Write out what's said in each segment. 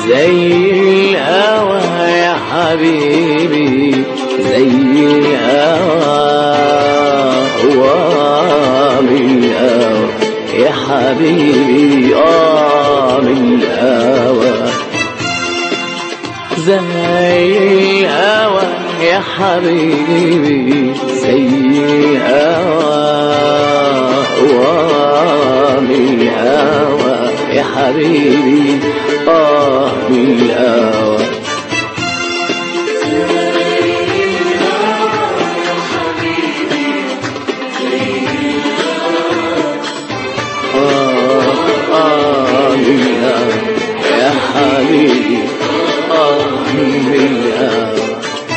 زي الهوى يا حبيبي زي الهوى هو من الهوى يا حبيبي آه من الهوى زي الهوى يا حبيبي زي الهوى هو من الهوى يا حبيبي آه من الهوى آه آه من الهوى يا حبيبي آه من الهوى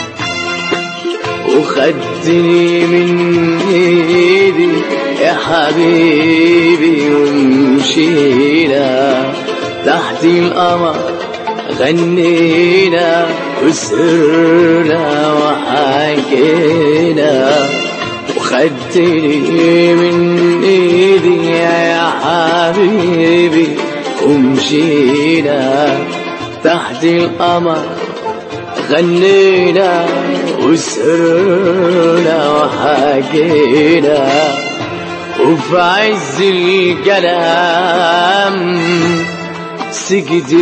وخدني من ايدي يا حبيبي ومشينا تحت القمر غنينا وسرنا وحكينا وخدتني من ايدي يا حبيبي ومشينا تحت القمر غنينا وسرنا وحكينا وفي عز الكلام سكت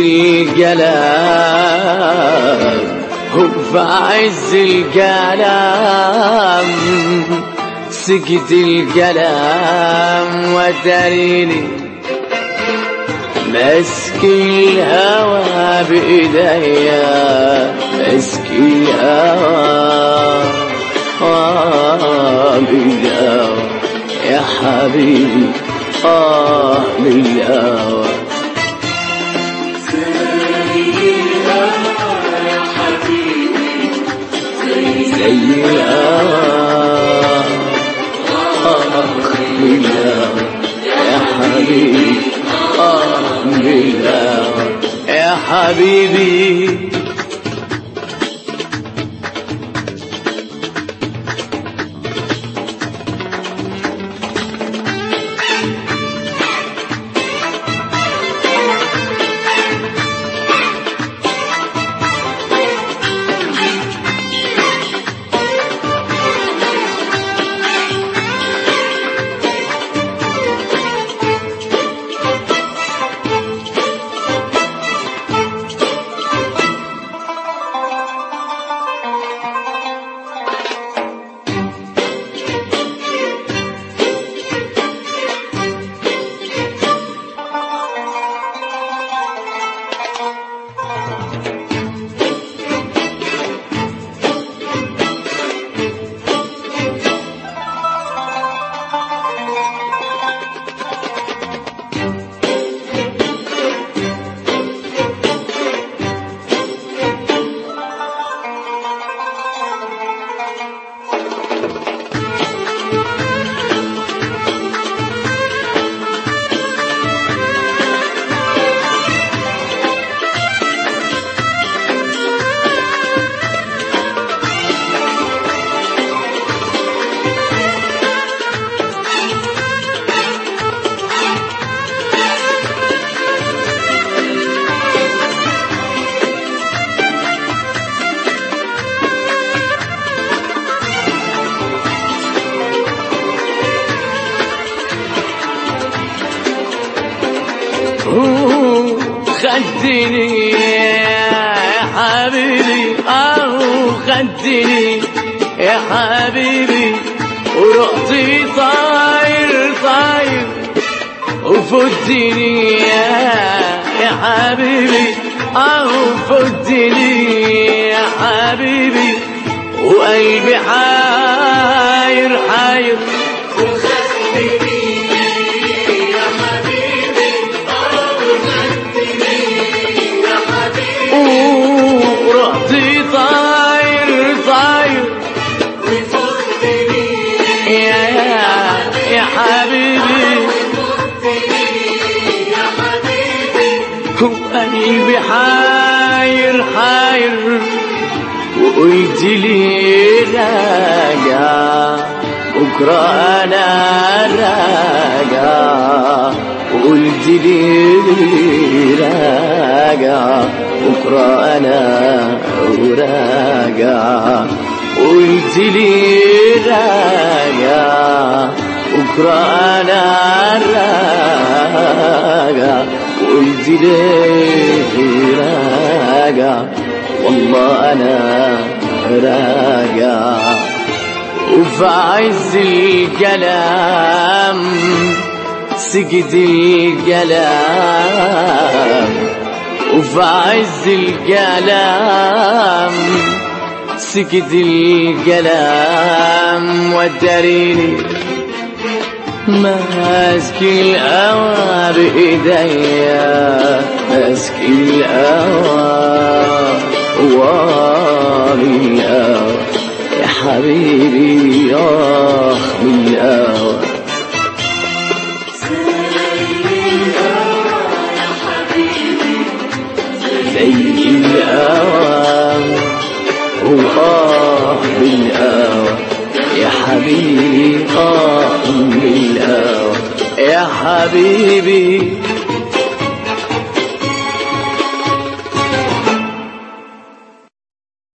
الكلام وفي عز الكلام سكت الكلام وتريني مسك الهوى بإيديا مسك الهوى آه بالهوى يا حبيبي آه بالهوى زي الهوى آه بالهوى يا حبيبي آه بالهوى يا حبيبي خدني يا حبيبي اه خدني يا حبيبي ورحت طاير طاير وفدني يا يا حبيبي اه فدني يا حبيبي وقلبي حاير حاير ورحت طاير طاير يا يا حبيبي وقلبي حاير حاير وقلت لي راجع بكرة أنا راجع وقلت لي راجع بكرة أنا وراجع قلت لي راجع بكرة أنا راجع قلت لي راجع والله أنا راجع وفي عز الكلام سكت الكلام وفي عز الكلام سكت الكلام وداريني ماسك الهوى بإيديا ماسك الهوى وامي الهوى يا حبيبي يا من الهوى زي الهوى وآه بالهوى يا حبيبي آه بالهوى يا حبيبي